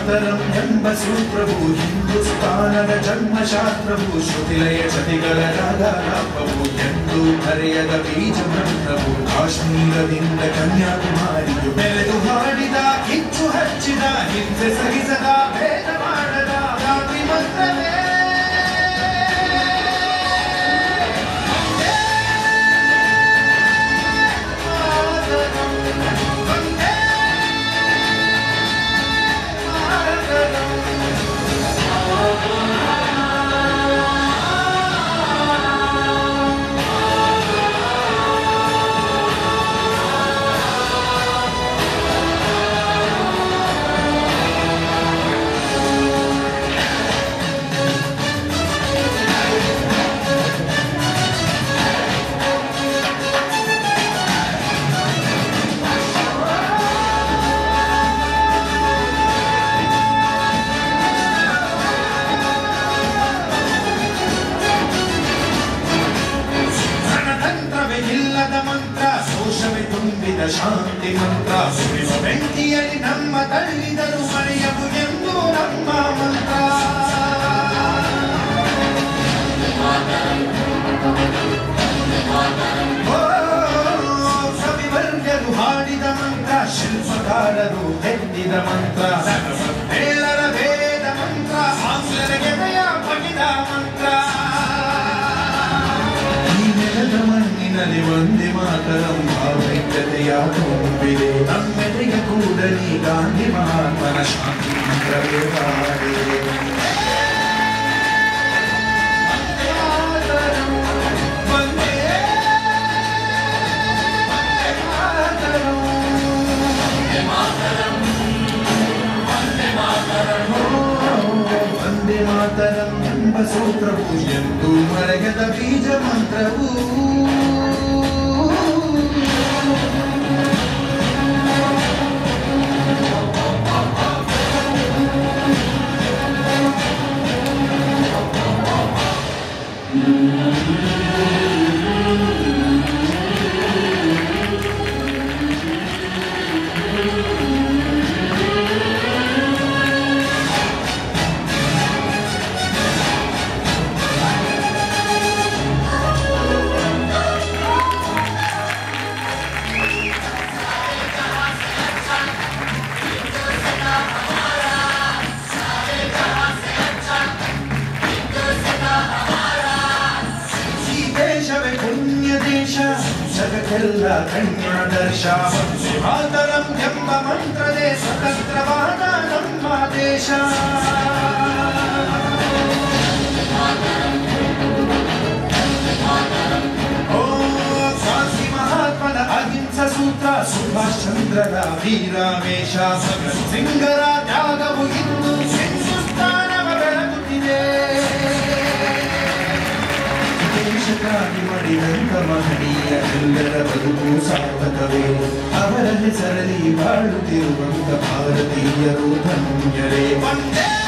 ಮಾತರಂ ಎಂಬ ಸೂತ್ರವು ಹಿಂದೂಸ್ತಾನದ ಜನ್ಮಶಾಸ್ತ್ರವು ಶ್ರುತಿಲಯ ಜತಿಗಳ ರಾಗಾಲಾಪವು ಎಂದು ಹರೆಯದ ಬೀಜ ಮಂತ್ರವು ಕಾಶ್ಮೀರದಿಂದ ಕನ್ಯಾಕುಮಾರಿಯು ಬೆಳೆದು ಹಾಡಿದ ಕಿಚ್ಚು ಹಚ್ಚಿದ ಹಿಂಸೆ ಸಹಿಸದ ಭೇದ ಮಾಡದ ಜಾತಿ ಮಂತ್ರವೇ ರಣತಂತ್ರವೇ ಇಲ್ಲದ ಮಂತ್ರ ಶೋಷವೇ ತುಂಬಿದ ಶಾಂತಿ ಮಂತ್ರ ಸುರಿವ ಬೆಂಕಿಯಲ್ಲಿ ನಮ್ಮ ತಳ್ಳಿದರು ಮರೆಯವು ಎಂದು ನಮ್ಮ ಮಂತ್ರ ಓ, ಕವಿವರ್ಗರು ಹಾಡಿದ ಮಂತ್ರ ಶಿಲ್ಪಕಾರರು ಎದ್ದಿದ ಮಂತ್ರ ಹೇಳರ ವೇದ ಮಂತ್ರ ಆಂಗ್ಲರ ಗೆದೆಯ ಬಗೆದ ಮಂತ್ರ ಈ ನೆಲದ ಮಣ್ಣಿನಲ್ಲಿ ಒಂದೇ ಮಾತರಂ ಭಾವೈಕ್ಯತೆಯ ತುಂಬಿದೆ ನಮ್ಮೆದೆಯ ಕೂಡಲಿ ಗಾಂಧಿ ಮಹಾತ್ಮನ ಶಾಂತಿ ಮಂತ್ರವೇ ಹಾಡಿದೆ ವಂದೇ ವಂದೇ ಮಾತರಂ ಎಂಬ ಸೂತ್ರವು ಎಂದು ಮರೆಯದ ಬೀಜ ಮಂತ್ರವು ಈ ದೇಶವೇ ಪುಣ್ಯ ದೇಶ ಜಗಕ್ಕೆಲ್ಲ ಕನ್ಯಾದರ್ಶ ವಂದೇ ಮಾತರಂ ಎಂಬ ಮಂತ್ರದೇ ಸ್ವತಂತ್ರವಾದ ನಮ್ಮ ದೇಶ ಓ ಗಾಂಧಿ ಮಹಾತ್ಮನ ಅಹಿಂಸ ಸೂತ್ರ ಸುಭಾಷ್ ಚಂದ್ರರ ವೀರಾವೇಶ ಭಗತ್ ಸಿಂಗರ ತ್ಯಾಗವು ಇಂದು ಹಿಂದೂಸ್ತಾನವ ಬೆಳಗುತ್ತಿದೆ ದೇಶಕ್ಕಾಗಿ ಮಾಡಿದಂತ ಮಹನೀಯ ಎಲ್ಲರ ಬದುಕು ಸಾರ್ಥಕವೇ ಅವರ ಹೆಸರಲ್ಲಿ ಬಾಳುತ್ತಿರುವಂತ ಭಾರತೀಯರು ಧನ್ಯರೇ ವಂದೇ